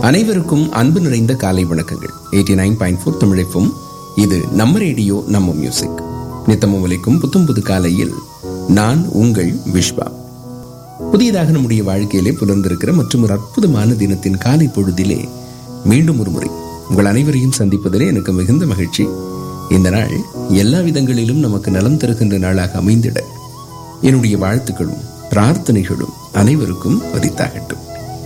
அனைவருக்கும் அன்பு நிறைந்த காலை வணக்கங்கள் எயிட்டி நைன் பாயிண்ட் ஃபோர் தமிழைப்பும் இது நம்ம ரேடியோ நம்ம மியூசிக் நித்தமும் உலைக்கும் புத்தும் புது காலையில் நான் உங்கள் விஸ்வா புதியதாக நம்முடைய வாழ்க்கையிலே புலர்ந்திருக்கிற மற்றும் ஒரு அற்புதமான தினத்தின் காலை பொழுதிலே மீண்டும் ஒரு முறை உங்கள் அனைவரையும் சந்திப்பதிலே எனக்கு மிகுந்த மகிழ்ச்சி இந்த நாள் எல்லா விதங்களிலும் நமக்கு நலம் தருகின்ற நாளாக அமைந்திட என்னுடைய வாழ்த்துக்களும் பிரார்த்தனைகளும் அனைவருக்கும் வதித்தாகட்டும்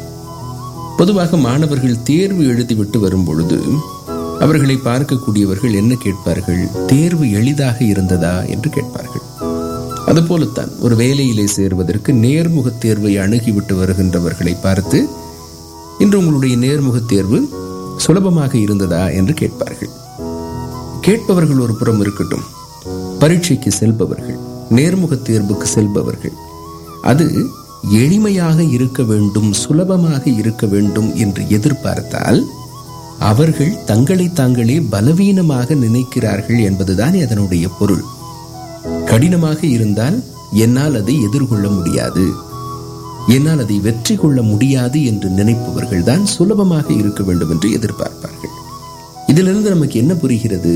பொதுவாக மாணவர்கள் தேர்வு எழுதிவிட்டு வரும் பொழுது அவர்களை பார்க்கக்கூடியவர்கள் என்ன கேட்பார்கள் தேர்வு எளிதாக இருந்ததா என்று கேட்பார்கள் அதுபோலத்தான் ஒரு வேலையிலே சேர்வதற்கு நேர்முக தேர்வை அணுகிவிட்டு வருகின்றவர்களை பார்த்து இன்று உங்களுடைய நேர்முக தேர்வு சுலபமாக இருந்ததா என்று கேட்பார்கள் கேட்பவர்கள் ஒரு புறம் இருக்கட்டும் பரீட்சைக்கு செல்பவர்கள் நேர்முக தேர்வுக்கு செல்பவர்கள் அது எளிமையாக இருக்க வேண்டும் சுலபமாக இருக்க வேண்டும் என்று எதிர்பார்த்தால் அவர்கள் தங்களை தாங்களே பலவீனமாக நினைக்கிறார்கள் என்பதுதான் அதனுடைய பொருள் கடினமாக இருந்தால் என்னால் அதை எதிர்கொள்ள முடியாது என்னால் அதை வெற்றி கொள்ள முடியாது என்று நினைப்பவர்கள் தான் சுலபமாக இருக்க வேண்டும் என்று எதிர்பார்ப்பார்கள் இதிலிருந்து நமக்கு என்ன புரிகிறது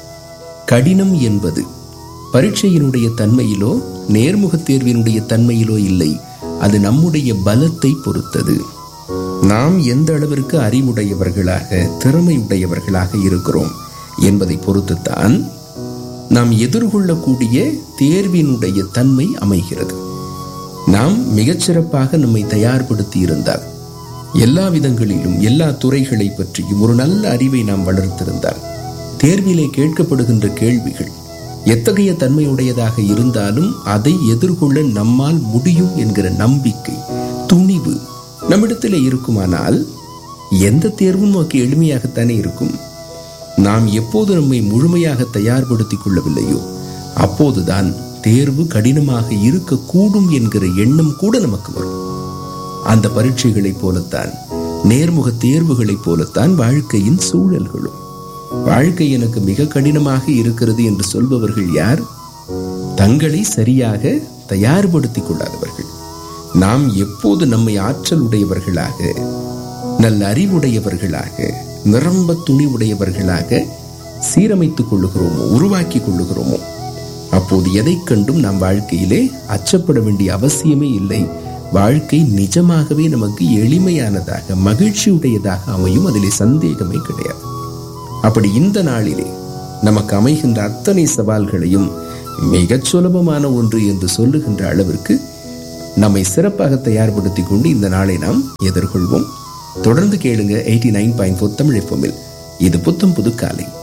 கடினம் என்பது பரீட்சையினுடைய தன்மையிலோ நேர்முக தேர்வினுடைய தன்மையிலோ இல்லை அது நம்முடைய பலத்தை பொறுத்தது நாம் எந்த அளவிற்கு அறிவுடையவர்களாக திறமையுடையவர்களாக இருக்கிறோம் என்பதை பொறுத்துத்தான் நாம் எதிர்கொள்ளக்கூடிய தேர்வினுடைய தன்மை அமைகிறது நாம் மிகச்சிறப்பாக நம்மை தயார்படுத்தி இருந்தால் எல்லா விதங்களிலும் எல்லா துறைகளை பற்றியும் ஒரு நல்ல அறிவை நாம் வளர்த்திருந்தால் தேர்விலே கேட்கப்படுகின்ற கேள்விகள் எத்தகைய தன்மையுடையதாக இருந்தாலும் அதை எதிர்கொள்ள நம்மால் முடியும் என்கிற நம்பிக்கை துணிவு நம்மிடத்தில் இருக்குமானால் எந்த தேர்வும் நமக்கு எளிமையாகத்தானே இருக்கும் நாம் எப்போது நம்மை முழுமையாக தயார்படுத்திக் கொள்ளவில்லையோ அப்போதுதான் தேர்வு கடினமாக இருக்கக்கூடும் என்கிற எண்ணம் கூட நமக்கு வரும் அந்த பரீட்சைகளைப் போலத்தான் நேர்முக தேர்வுகளைப் போலத்தான் வாழ்க்கையின் சூழல்களும் வாழ்க்கை எனக்கு மிக கடினமாக இருக்கிறது என்று சொல்பவர்கள் யார் தங்களை சரியாக தயார்படுத்திக் கொள்ளாதவர்கள் நாம் எப்போது நம்மை ஆற்றல் உடையவர்களாக நல்ல அறிவுடையவர்களாக நிரம்ப துணி உடையவர்களாக சீரமைத்துக் கொள்ளுகிறோமோ உருவாக்கி கொள்ளுகிறோமோ அப்போது எதை கண்டும் நாம் வாழ்க்கையிலே அச்சப்பட வேண்டிய அவசியமே இல்லை வாழ்க்கை நிஜமாகவே நமக்கு எளிமையானதாக மகிழ்ச்சியுடையதாக அமையும் அதிலே சந்தேகமே கிடையாது அப்படி இந்த நாளிலே நமக்கு அமைகின்ற அத்தனை சவால்களையும் மிகச் சுலபமான ஒன்று என்று சொல்லுகின்ற அளவிற்கு நம்மை சிறப்பாக தயார்படுத்திக் கொண்டு இந்த நாளை நாம் எதிர்கொள்வோம் தொடர்ந்து கேளுங்க eighty nine point four Tamil இது புத்தம் புது காலை